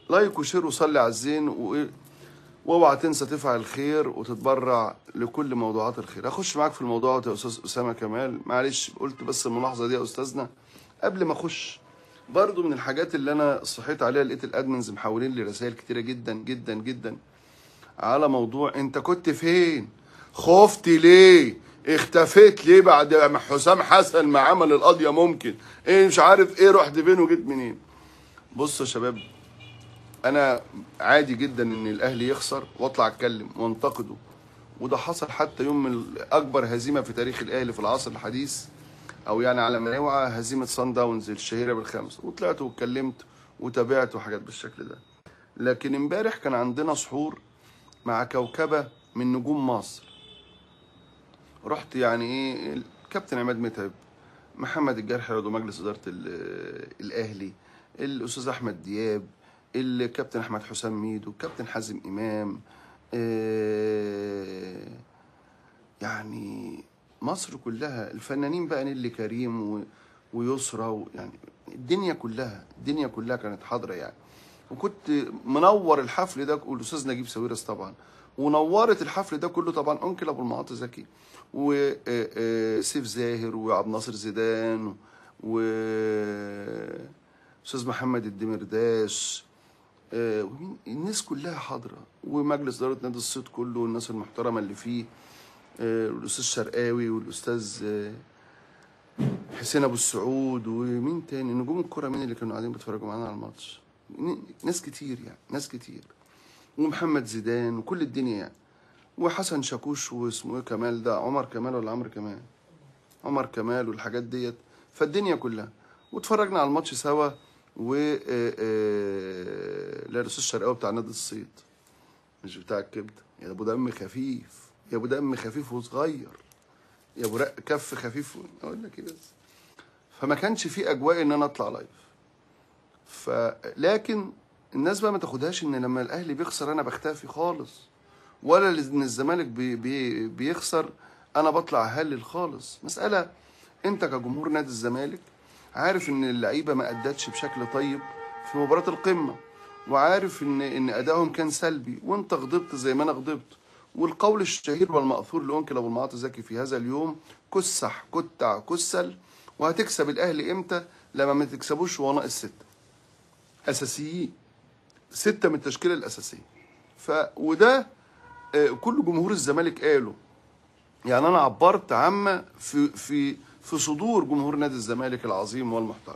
لايك وشير وصلي على الزين و... واوعى تنسى تفعل الخير وتتبرع لكل موضوعات الخير اخش معاك في الموضوع يا استاذ اسامه كمال معلش قلت بس الملاحظه دي يا استاذنا قبل ما اخش برضو من الحاجات اللي انا صحيت عليها لقيت الادمنز محولين لي رسائل كتيره جدا جدا جدا على موضوع انت كنت فين خفت ليه اختفيت ليه بعد ما حسام حسن ما عمل القضيه ممكن ايه مش عارف ايه رحت فين وجيت منين بصوا يا شباب انا عادي جدا ان الاهلي يخسر واطلع اتكلم وانتقده وده حصل حتى يوم من اكبر هزيمه في تاريخ الاهلي في العصر الحديث او يعني على ما يوعى هزيمه سان داونز الشهيره بالخمسه وطلعت واتكلمت وتابعت وحاجات بالشكل ده لكن امبارح كان عندنا سحور مع كوكبه من نجوم مصر رحت يعني ايه الكابتن عماد متعب محمد الجرحي عضو مجلس اداره ال- الاهلي الاستاذ احمد دياب الكابتن احمد حسام ميدو الكابتن حازم امام آه، يعني مصر كلها الفنانين بقى نيلي كريم و- ويسرى و- يعني الدنيا كلها الدنيا كلها كانت حاضره يعني وكنت منور الحفل ده والاستاذ نجيب ساويرس طبعا ونورت الحفل ده كله طبعا انكل ابو المعاطي زكي وسيف زاهر وعبد الناصر زيدان و استاذ محمد الدمرداش آه، ومين- الناس كلها حاضره ومجلس اداره نادي الصيد كله والناس المحترمه اللي فيه آه، والاستاذ شرقاوي والاستاذ آه، حسين ابو السعود ومين تاني نجوم الكره مين اللي كانوا قاعدين بيتفرجوا معانا على الماتش ن- ناس كتير يعني ناس كتير ومحمد زيدان وكل الدنيا يعني وحسن شاكوش واسمه ايه كمال ده عمر كمال ولا عمرو كمال عمر كمال والحاجات ديت فالدنيا كلها واتفرجنا على الماتش سوا و آه، آه، لا الاستاذ شرقاوي بتاع نادي الصيد مش بتاع الكبده يا ابو دم خفيف يا ابو دم خفيف وصغير يا ابو رق كف خفيف اقول لك ايه بس فما كانش في اجواء ان انا اطلع لايف فلكن الناس بقى ما تاخدهاش ان لما الاهلي بيخسر انا بختفي خالص ولا ان الزمالك بي بي بيخسر انا بطلع اهلل خالص مساله انت كجمهور نادي الزمالك عارف ان اللعيبه ما ادتش بشكل طيب في مباراه القمه وعارف ان ان ادائهم كان سلبي وانت غضبت زي ما انا غضبت والقول الشهير والمأثور لأنكل أبو المعاطي زكي في هذا اليوم كسح كتع كسل وهتكسب الأهلي إمتى لما ما تكسبوش وهو ناقص ستة أساسيين ستة من التشكيلة الأساسية ف وده آه، كل جمهور الزمالك قاله يعني أنا عبرت عما في في في صدور جمهور نادي الزمالك العظيم والمحترم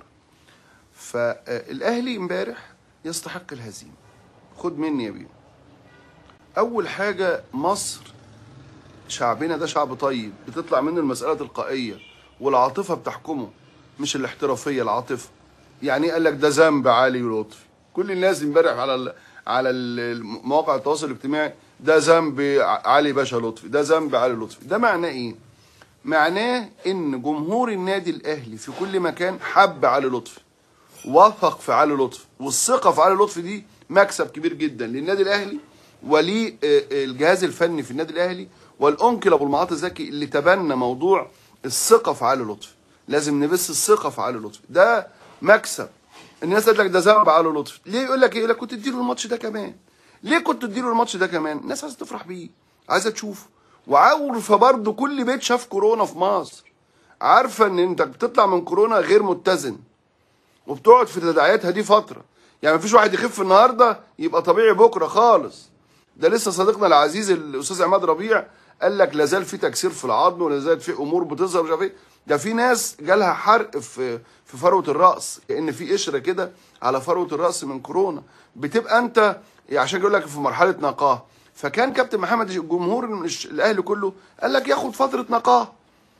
فالأهلي امبارح يستحق الهزيمة خد مني يا بيه اول حاجه مصر شعبنا ده شعب طيب بتطلع منه المساله تلقائيه والعاطفه بتحكمه مش الاحترافيه العاطفه يعني ايه قال لك ده ذنب علي لطفي كل الناس امبارح على ال... على ال- مواقع التواصل الاجتماعي ده ذنب علي باشا لطفي ده ذنب علي لطفي ده معناه ايه معناه ان جمهور النادي الاهلي في كل مكان حب علي لطفي وثق في علي لطفي والثقه في علي لطفي دي مكسب كبير جدا للنادي الاهلي وللجهاز الفني في النادي الاهلي والانكل ابو المعاطي زكي اللي تبنى موضوع الثقه في علي لطفي لازم نبث الثقه في علي لطفي ده مكسب الناس قالت لك ده ذنب علي لطفي ليه يقول لك ايه يقول لك كنت تديله الماتش ده كمان ليه كنت تديله الماتش ده كمان الناس عايزه تفرح بيه عايزه تشوفه وعارفه برضه كل بيت شاف كورونا في مصر عارفه ان انت بتطلع من كورونا غير متزن وبتقعد في تداعياتها دي فتره يعني مفيش واحد يخف النهارده يبقى طبيعي بكره خالص ده لسه صديقنا العزيز الاستاذ عماد ربيع قال لك لا زال في تكسير في العظم ولا زال في امور بتظهر مش عارف ايه ده في ناس جالها حرق في في فروه الراس كان في قشره كده على فروه الراس من كورونا بتبقى انت عشان يقول لك في مرحله نقاهه فكان كابتن محمد الجمهور الش- الاهلي كله قال لك ياخد فتره نقاهه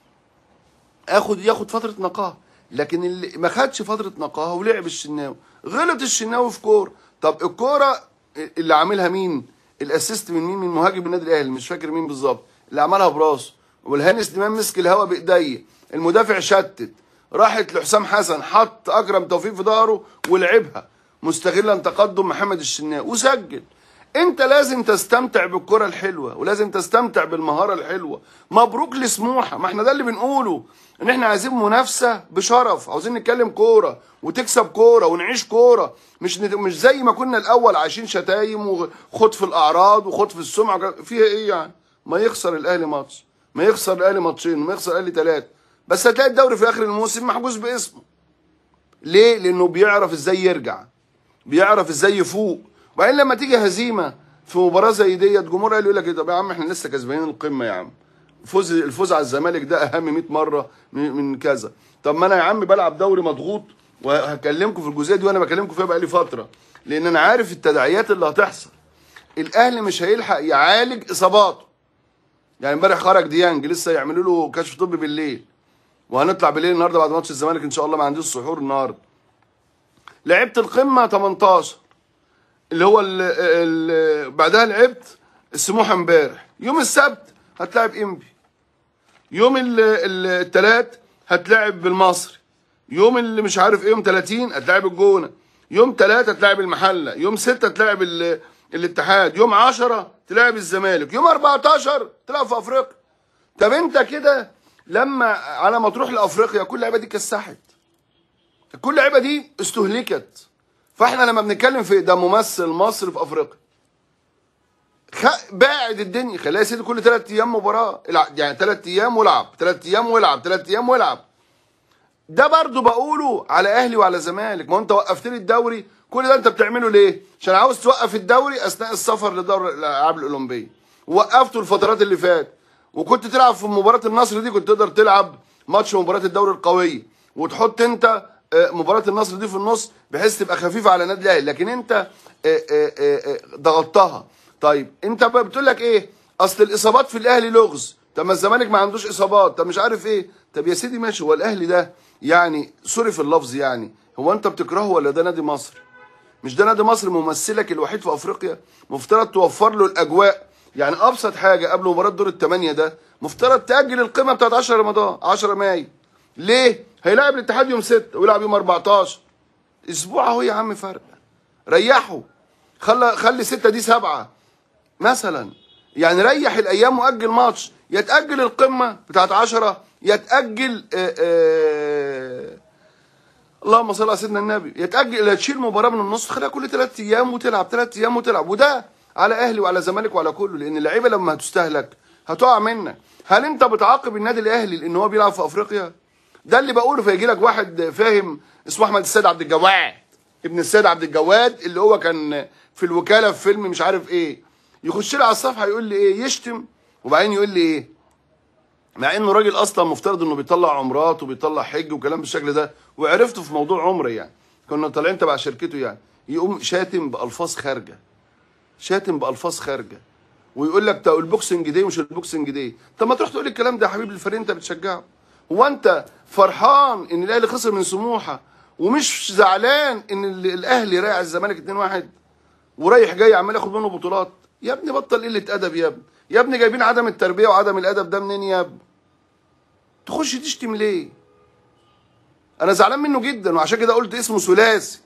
اخد ياخد فتره نقاهه لكن اللي ما خدش فتره نقاهه ولعب الشناوي غلط الشناوي في كوره طب الكوره اللي عاملها مين الاسيست من مين من مهاجم النادي الاهلي مش فاكر مين بالظبط اللي عملها براسه والهاني سليمان مسك الهوا بايديه المدافع شتت راحت لحسام حسن حط اكرم توفيق في ظهره ولعبها مستغلا تقدم محمد الشناوي وسجل انت لازم تستمتع بالكرة الحلوة ولازم تستمتع بالمهارة الحلوة مبروك لسموحة ما احنا ده اللي بنقوله ان احنا عايزين منافسة بشرف عاوزين نتكلم كورة وتكسب كورة ونعيش كورة مش نت... مش زي ما كنا الاول عايشين شتايم وخد في الاعراض وخد في السمعة وك- فيها ايه يعني ما يخسر الاهلي ماتش ما يخسر الاهلي ماتشين ما يخسر الاهلي ثلاثة بس هتلاقي الدوري في اخر الموسم محجوز باسمه ليه لانه بيعرف ازاي يرجع بيعرف ازاي يفوق وبعدين لما تيجي هزيمه في مباراه زي ديت جمهور قال يقول لك ايه طب يا عم احنا لسه كسبانين القمه يا عم فوز الفوز على الزمالك ده اهم 100 مره من, من كذا طب ما انا يا عم بلعب دوري مضغوط وهكلمكم في الجزئيه دي وانا بكلمكم فيها بقالي فتره لان انا عارف التداعيات اللي هتحصل الاهلي مش هيلحق يعالج اصاباته يعني امبارح خرج ديانج لسه يعملوا له كشف طبي بالليل وهنطلع بالليل النهارده بعد ماتش الزمالك ان شاء الله ما عنديش سحور النهارده لعبت القمه 18 اللي هو ال ال بعدها لعبت السموحه امبارح يوم السبت هتلاعب انبي يوم ال- ال- التلات هتلاعب بالمصري يوم اللي مش عارف ايه يوم 30 هتلاعب الجونه يوم 3 هتلاعب المحله يوم 6 هتلاعب ال- الاتحاد يوم 10 تلاعب الزمالك يوم 14 تلعب في افريقيا طب انت كده لما على ما تروح لافريقيا كل اللعيبه دي كسحت كل اللعيبه دي استهلكت فاحنا لما بنتكلم في ده ممثل مصر في افريقيا خ... باعد الدنيا خليها يا سيدي كل ثلاث ايام مباراه الع- يعني ثلاث ايام والعب ثلاث ايام والعب ثلاث ايام والعب ده برضو بقوله على اهلي وعلى زمالك ما هو انت وقفت لي الدوري كل ده انت بتعمله ليه عشان عاوز توقف الدوري اثناء السفر لدور الالعاب الاولمبيه وقفته الفترات اللي فات وكنت تلعب في مباراه النصر دي كنت تقدر تلعب ماتش مباراه الدوري القويه وتحط انت آه، مباراه النصر دي في النص بحيث تبقى خفيفه على النادي الاهلي لكن انت آه، آه، آه، آه، ضغطتها طيب انت بقى بتقول لك ايه اصل الاصابات في الاهلي لغز طب ما الزمالك ما عندوش اصابات طب مش عارف ايه طب يا سيدي ماشي هو الاهلي ده يعني سوري في اللفظ يعني هو انت بتكرهه ولا ده نادي مصر مش ده نادي مصر ممثلك الوحيد في افريقيا مفترض توفر له الاجواء يعني ابسط حاجه قبل مباراه دور الثمانيه ده مفترض تاجل القمه بتاعت 10 رمضان 10 مايو ليه هيلاعب الاتحاد يوم 6 ويلعب يوم 14 اسبوع اهو يا عم فرق ريحه خلى خلي 6 دي سبعة مثلا يعني ريح الايام واجل ماتش يا تاجل القمه بتاعت 10 يا تاجل آه آه اللهم صل على سيدنا النبي يتاجل تشيل مباراه من النص تخليها كل ثلاث ايام وتلعب ثلاث ايام وتلعب وده على اهلي وعلى زمالك وعلى كله لان اللعيبه لما هتستهلك هتقع منك هل انت بتعاقب النادي الاهلي لان هو بيلعب في افريقيا ده اللي بقوله فيجي لك واحد فاهم اسمه احمد السيد عبد الجواد ابن السيد عبد الجواد اللي هو كان في الوكاله في فيلم مش عارف ايه يخش لي على الصفحه يقول لي ايه يشتم وبعدين يقول لي ايه مع انه راجل اصلا مفترض انه بيطلع عمرات وبيطلع حج وكلام بالشكل ده وعرفته في موضوع عمره يعني كنا طالعين تبع شركته يعني يقوم شاتم بالفاظ خارجه شاتم بالفاظ خارجه ويقول لك ده البوكسنج دي مش البوكسنج دي طب ما تروح تقول الكلام ده يا حبيبي للفريق انت بتشجعه هو انت فرحان ان الاهلي خسر من سموحه ومش زعلان ان ال- الاهلي رايح الزمالك 2-1 ورايح جاي عمال ياخد منه بطولات يا ابني بطل قله ادب يا ابني يا ابني جايبين عدم التربيه وعدم الادب ده منين يا ابني تخش تشتم ليه انا زعلان منه جدا وعشان كده قلت اسمه ثلاثي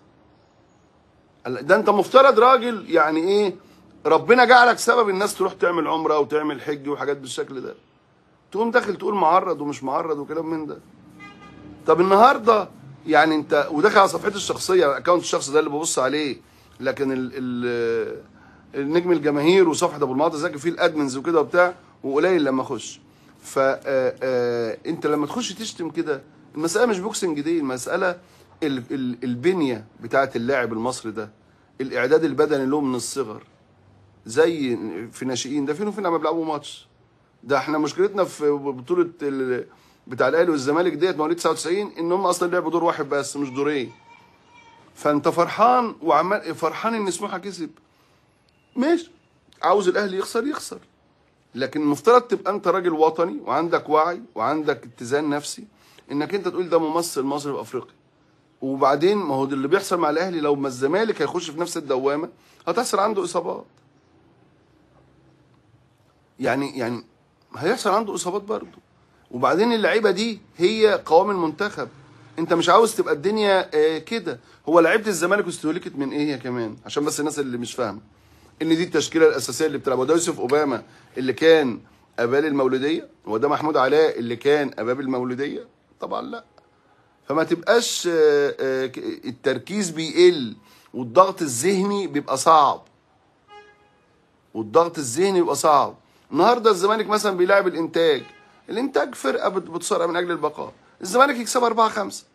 قال- ده انت مفترض راجل يعني ايه ربنا جعلك سبب الناس تروح تعمل عمره وتعمل حج وحاجات بالشكل ده تقوم داخل تقول معرض ومش معرض وكلام من ده طب النهارده يعني انت وداخل على صفحتي الشخصيه الاكونت الشخصي ده اللي ببص عليه لكن ال ال النجم الجماهير وصفحه ابو المعاطي زكي فيه الادمنز وكده وبتاع وقليل لما اخش ف آه، آه، انت لما تخش تشتم كده المساله مش بوكسنج دي المساله ال ال البنيه بتاعه اللاعب المصري ده الاعداد البدني له من الصغر زي في ناشئين ده فين وفين لما بيلعبوا ماتش ده احنا مشكلتنا في بطوله ال- بتاع الاهلي والزمالك ديت مواليد 99 ان هم اصلا لعبوا دور واحد بس مش دورين فانت فرحان وعمال فرحان ان سموحه كسب ماشي عاوز الاهلي يخسر يخسر لكن المفترض تبقى انت راجل وطني وعندك وعي وعندك اتزان نفسي انك انت تقول ده ممثل مصر في افريقيا وبعدين ما هو ده اللي بيحصل مع الاهلي لو ما الزمالك هيخش في نفس الدوامه هتحصل عنده اصابات يعني يعني هيحصل عنده اصابات برضه وبعدين اللعيبه دي هي قوام المنتخب انت مش عاوز تبقى الدنيا آه، كده هو لعيبه الزمالك استهلكت من ايه هي كمان عشان بس الناس اللي مش فاهمه ان دي التشكيله الاساسيه اللي بتلعب وده يوسف اوباما اللي كان ابال المولوديه وده محمود علاء اللي كان اباب المولوديه طبعا لا فما تبقاش آه، آه، ك- التركيز بيقل والضغط الذهني بيبقى صعب والضغط الذهني بيبقى صعب النهارده الزمالك مثلا بيلاعب الانتاج الانتاج فرقه بت- بتصارع من اجل البقاء الزمالك يكسب 4 5